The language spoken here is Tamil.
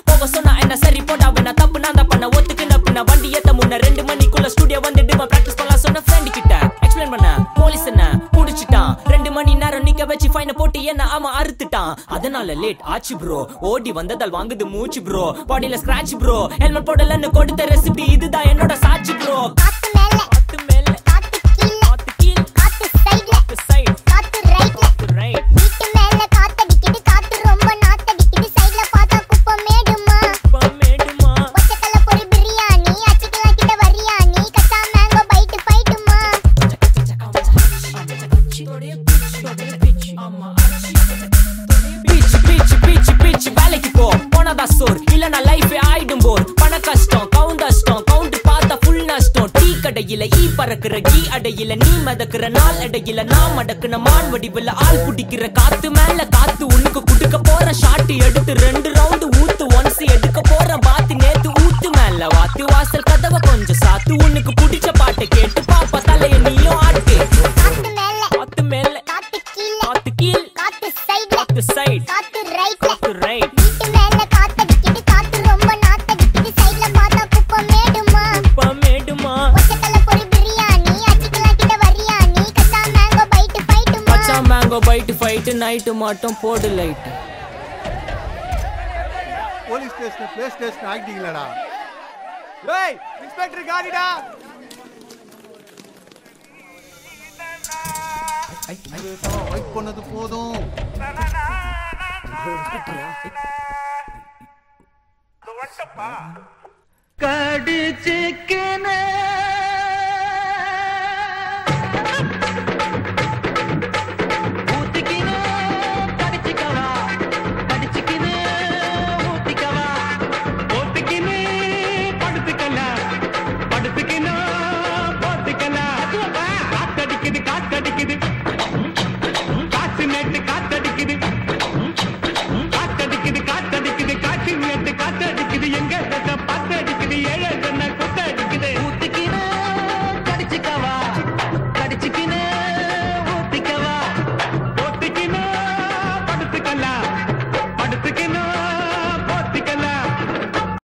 போக சொன்னா என்ன சரி போடா வேணா தப்பு நான் தான் பண்ண ஒத்துக்குன பின்ன வண்டி ஏத்த முன்ன ரெண்டு மணிக்குள்ள ஸ்டுடியோ வந்துட்டு பிராக்டிஸ் பண்ணலாம் சொன்ன ஃப்ரெண்ட் கிட்ட எக்ஸ்பிளைன் பண்ண போலீஸ் என்ன புடிச்சிட்டான் ரெண்டு மணி நேரம் நிக்க வச்சு ஃபைன போட்டு என்ன அவன் அறுத்துட்டான் அதனால லேட் ஆச்சு ப்ரோ ஓடி வந்ததால் வாங்குது மூச்சு ப்ரோ பாடியில ஸ்கிராட்ச் ப்ரோ ஹெல்மெட் போடலன்னு கொடுத்த ரெசிபி இதுதான் என்னோட சாட்சி ப்ரோ காத்து மேல காத்து மேல காத்து கீழ காத்து கீழ் காத்து சைடுல காத்து சைடு காத்து ரைட்ல காத்து ரைட் வீட்டு மேல காத்தடிக்குது காத்து ரொம்ப நாத்தடிக்குது சைடுல பார்த்தா குப்பை மேடுமா மேடுமா ஒச்சக்கல்ல பொரி பிரியாணி அச்சிக்கலாம் கிட்ட வரியா நீ கச்சா மேங்கோ பைட்டு பைட்டுமா பீச் பீச் பீச் பீச் வேலைக்கு போ போனதா சோர் இல்லனா லைஃபே ஆயிடும் போர் பண கஷ்டம் கவுண்ட் கஷ்டம் கவுண்ட் பார்த்தா ஃபுல் நஷ்டம் டீ கடையில ஈ பறக்குற கீ அடையில நீ மதக்குற நாள் அடையில நான் மடக்குன மான் வடிவில் ஆள் குடிக்கிற காத்து மேல காத்து உனக்கு குடுக்க போற ஷாட் எடுத்து ரெண்டு ரவுண்டு ஊத்து ஒன்ஸ் எடுக்க போற பாத்து நேத்து ஊத்து மேல வாத்து வாசல் கதவை கொஞ்சம் சாத்து உனக்கு பிடிச்ச பாட்டை கேட்டு பாப்பா தலைய நீயும் ஆட்டு காத்து மேல காத்து மேல காத்து கீழ காத்து கீழ் காத்து சைடுல காத்து சைடு காத்து ரைட்ல காத்து ரைட் வீட்டு மேல காத்தடிக்குது காத்து ரொம்ப நாத்தடிக்குது சைடுல பார்த்தா குப்பை மேடுமா மேடுமா ஒச்சக்கல்ல பொரி பிரியாணி அச்சிக்கலாம் கிட்ட வரியா நீ கச்சா மேங்கோ பைட்டு பைட்டுமா பச்சா மேங்கோ பைட்டு ஃபைட்டு நைட்டு மட்டும் போடு light police station play station ஆகிட்டீங்களாடா ஏய் இன்ஸ்பெக்டர் காடிடா வெயிட் பண்ணது போதும் கடிச்சிக்கன